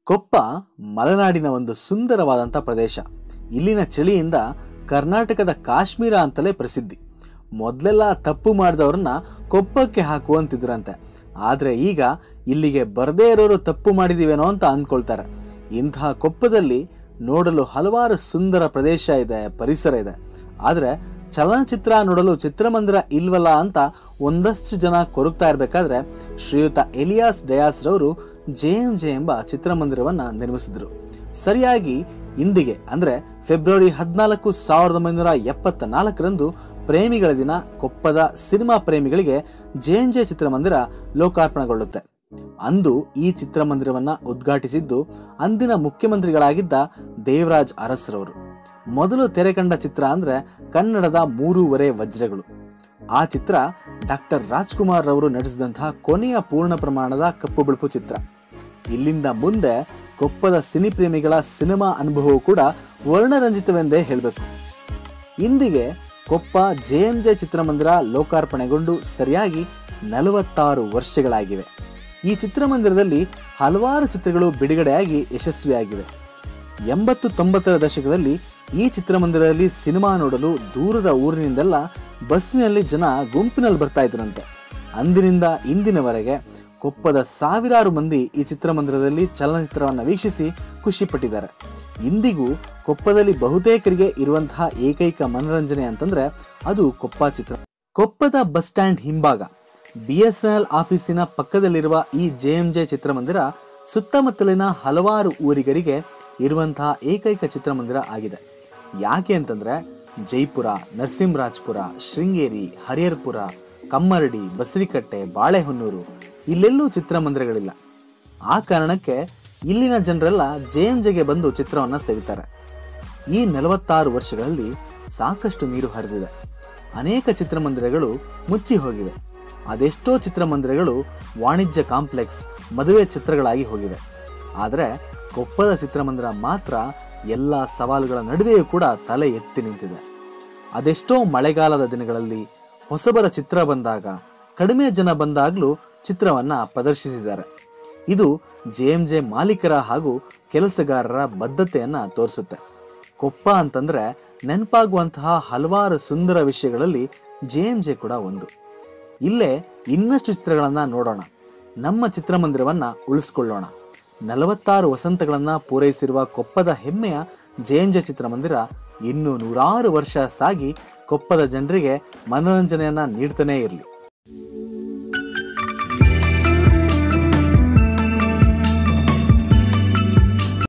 ಕೊಪ್ಪ ಮಲೆನಾಡಿನ ಒಂದು ಸುಂದರವಾದಂಥ ಪ್ರದೇಶ ಇಲ್ಲಿನ ಚಳಿಯಿಂದ ಕರ್ನಾಟಕದ ಕಾಶ್ಮೀರ ಅಂತಲೇ ಪ್ರಸಿದ್ಧಿ ಮೊದಲೆಲ್ಲ ತಪ್ಪು ಮಾಡಿದವ್ರನ್ನ ಕೊಪ್ಪಕ್ಕೆ ಹಾಕುವಂತಿದ್ರಂತೆ ಆದರೆ ಈಗ ಇಲ್ಲಿಗೆ ಬರದೇ ಇರೋರು ತಪ್ಪು ಮಾಡಿದೀವೇನೋ ಅಂತ ಅಂದ್ಕೊಳ್ತಾರೆ ಇಂತಹ ಕೊಪ್ಪದಲ್ಲಿ ನೋಡಲು ಹಲವಾರು ಸುಂದರ ಪ್ರದೇಶ ಇದೆ ಪರಿಸರ ಇದೆ ಆದರೆ ಚಲನಚಿತ್ರ ನೋಡಲು ಚಿತ್ರಮಂದಿರ ಇಲ್ವಲ್ಲ ಅಂತ ಒಂದಷ್ಟು ಜನ ಕೊರಗ್ತಾ ಇರಬೇಕಾದ್ರೆ ಶ್ರೀಯುತ ಎಲಿಯಾಸ್ ಡಯಾಸ್ ರವರು ಜೆ ಎಂ ಜೆ ಎಂಬ ಚಿತ್ರಮಂದಿರವನ್ನು ನಿರ್ಮಿಸಿದರು ಸರಿಯಾಗಿ ಇಂದಿಗೆ ಅಂದರೆ ಫೆಬ್ರವರಿ ಹದಿನಾಲ್ಕು ಸಾವಿರದ ಒಂಬೈನೂರ ಎಪ್ಪತ್ತ ನಾಲ್ಕರಂದು ಪ್ರೇಮಿಗಳ ದಿನ ಕೊಪ್ಪದ ಸಿನಿಮಾ ಪ್ರೇಮಿಗಳಿಗೆ ಜೆ ಎಂ ಜೆ ಚಿತ್ರಮಂದಿರ ಲೋಕಾರ್ಪಣೆಗೊಳ್ಳುತ್ತೆ ಅಂದು ಈ ಚಿತ್ರಮಂದಿರವನ್ನ ಉದ್ಘಾಟಿಸಿದ್ದು ಅಂದಿನ ಮುಖ್ಯಮಂತ್ರಿಗಳಾಗಿದ್ದ ದೇವರಾಜ್ ಅರಸ್ರವರು ಮೊದಲು ತೆರೆ ಕಂಡ ಚಿತ್ರ ಅಂದ್ರೆ ಕನ್ನಡದ ಮೂರೂವರೆ ವಜ್ರಗಳು ಆ ಚಿತ್ರ ಡಾಕ್ಟರ್ ರಾಜ್ಕುಮಾರ್ ರವರು ನಟಿಸಿದಂತಹ ಕೊನೆಯ ಪೂರ್ಣ ಪ್ರಮಾಣದ ಕಪ್ಪು ಬಿಳುಪು ಚಿತ್ರ ಇಲ್ಲಿಂದ ಮುಂದೆ ಕೊಪ್ಪದ ಸಿನಿ ಪ್ರೇಮಿಗಳ ಸಿನಿಮಾ ಅನುಭವವು ಕೂಡ ವರ್ಣರಂಜಿತವೆಂದೇ ಹೇಳಬೇಕು ಇಂದಿಗೆ ಕೊಪ್ಪ ಜೆ ಎಂ ಜೆ ಚಿತ್ರಮಂದಿರ ಲೋಕಾರ್ಪಣೆಗೊಂಡು ಸರಿಯಾಗಿ ನಲವತ್ತಾರು ವರ್ಷಗಳಾಗಿವೆ ಈ ಚಿತ್ರಮಂದಿರದಲ್ಲಿ ಹಲವಾರು ಚಿತ್ರಗಳು ಬಿಡುಗಡೆಯಾಗಿ ಯಶಸ್ವಿಯಾಗಿವೆ ಎಂಬತ್ತು ತೊಂಬತ್ತರ ದಶಕದಲ್ಲಿ ಈ ಚಿತ್ರಮಂದಿರದಲ್ಲಿ ಸಿನಿಮಾ ನೋಡಲು ದೂರದ ಊರಿನಿಂದೆಲ್ಲ ಬಸ್ಸಿನಲ್ಲಿ ಜನ ಗುಂಪಿನಲ್ಲಿ ಬರ್ತಾ ಇದ್ರಂತೆ ಅಂದಿನಿಂದ ಇಂದಿನವರೆಗೆ ಕೊಪ್ಪದ ಸಾವಿರಾರು ಮಂದಿ ಈ ಚಿತ್ರಮಂದಿರದಲ್ಲಿ ಚಲನಚಿತ್ರವನ್ನು ವೀಕ್ಷಿಸಿ ಖುಷಿಪಟ್ಟಿದ್ದಾರೆ ಇಂದಿಗೂ ಕೊಪ್ಪದಲ್ಲಿ ಬಹುತೇಕರಿಗೆ ಇರುವಂತಹ ಏಕೈಕ ಮನರಂಜನೆ ಅಂತಂದ್ರೆ ಅದು ಕೊಪ್ಪ ಚಿತ್ರ ಕೊಪ್ಪದ ಬಸ್ ಸ್ಟ್ಯಾಂಡ್ ಹಿಂಭಾಗ ಬಿ ಎಸ್ ಎನ್ ಎಲ್ ಆಫೀಸಿನ ಪಕ್ಕದಲ್ಲಿರುವ ಈ ಜೆ ಎಂ ಜೆ ಚಿತ್ರಮಂದಿರ ಸುತ್ತಮುತ್ತಲಿನ ಹಲವಾರು ಊರಿಗರಿಗೆ ಇರುವಂತಹ ಏಕೈಕ ಚಿತ್ರಮಂದಿರ ಆಗಿದೆ ಯಾಕೆ ಅಂತಂದ್ರೆ ಜೈಪುರ ನರಸಿಂಹರಾಜಪುರ ಶೃಂಗೇರಿ ಹರಿಹರಪುರ ಕಮ್ಮರಡಿ ಬಸರಿಕಟ್ಟೆ ಬಾಳೆಹೊನ್ನೂರು ಇಲ್ಲೆಲ್ಲೂ ಚಿತ್ರಮಂದಿರಗಳಿಲ್ಲ ಆ ಕಾರಣಕ್ಕೆ ಇಲ್ಲಿನ ಜನರೆಲ್ಲ ಜೆ ಎಂ ಜೆಗೆ ಬಂದು ಚಿತ್ರವನ್ನು ಸವಿತಾರೆ ಈ ನಲವತ್ತಾರು ವರ್ಷಗಳಲ್ಲಿ ಸಾಕಷ್ಟು ನೀರು ಹರಿದಿದೆ ಅನೇಕ ಚಿತ್ರಮಂದಿರಗಳು ಮುಚ್ಚಿ ಹೋಗಿವೆ ಅದೆಷ್ಟೋ ಚಿತ್ರಮಂದಿರಗಳು ವಾಣಿಜ್ಯ ಕಾಂಪ್ಲೆಕ್ಸ್ ಮದುವೆ ಚಿತ್ರಗಳಾಗಿ ಹೋಗಿವೆ ಆದರೆ ಕೊಪ್ಪದ ಚಿತ್ರಮಂದಿರ ಮಾತ್ರ ಎಲ್ಲ ಸವಾಲುಗಳ ನಡುವೆಯೂ ಕೂಡ ತಲೆ ಎತ್ತಿ ನಿಂತಿದೆ ಅದೆಷ್ಟೋ ಮಳೆಗಾಲದ ದಿನಗಳಲ್ಲಿ ಹೊಸಬರ ಚಿತ್ರ ಬಂದಾಗ ಕಡಿಮೆ ಜನ ಬಂದಾಗಲೂ ಚಿತ್ರವನ್ನ ಪ್ರದರ್ಶಿಸಿದ್ದಾರೆ ಇದು ಜೆ ಎಂ ಜೆ ಮಾಲೀಕರ ಹಾಗೂ ಕೆಲಸಗಾರರ ಬದ್ಧತೆಯನ್ನ ತೋರಿಸುತ್ತೆ ಕೊಪ್ಪ ಅಂತಂದ್ರೆ ನೆನಪಾಗುವಂತಹ ಹಲವಾರು ಸುಂದರ ವಿಷಯಗಳಲ್ಲಿ ಜೆ ಎಂ ಜೆ ಕೂಡ ಒಂದು ಇಲ್ಲೇ ಇನ್ನಷ್ಟು ಚಿತ್ರಗಳನ್ನ ನೋಡೋಣ ನಮ್ಮ ಚಿತ್ರಮಂದಿರವನ್ನ ಉಳಿಸ್ಕೊಳ್ಳೋಣ ನಲವತ್ತಾರು ವಸಂತಗಳನ್ನ ಪೂರೈಸಿರುವ ಕೊಪ್ಪದ ಹೆಮ್ಮೆಯ ಜೆ ಎಂ ಜೆ ಚಿತ್ರಮಂದಿರ ಇನ್ನೂ ನೂರಾರು ವರ್ಷ ಸಾಗಿ ಕೊಪ್ಪದ ಜನರಿಗೆ ಮನೋರಂಜನೆಯನ್ನ ನೀಡ್ತಾನೇ ಇರಲಿ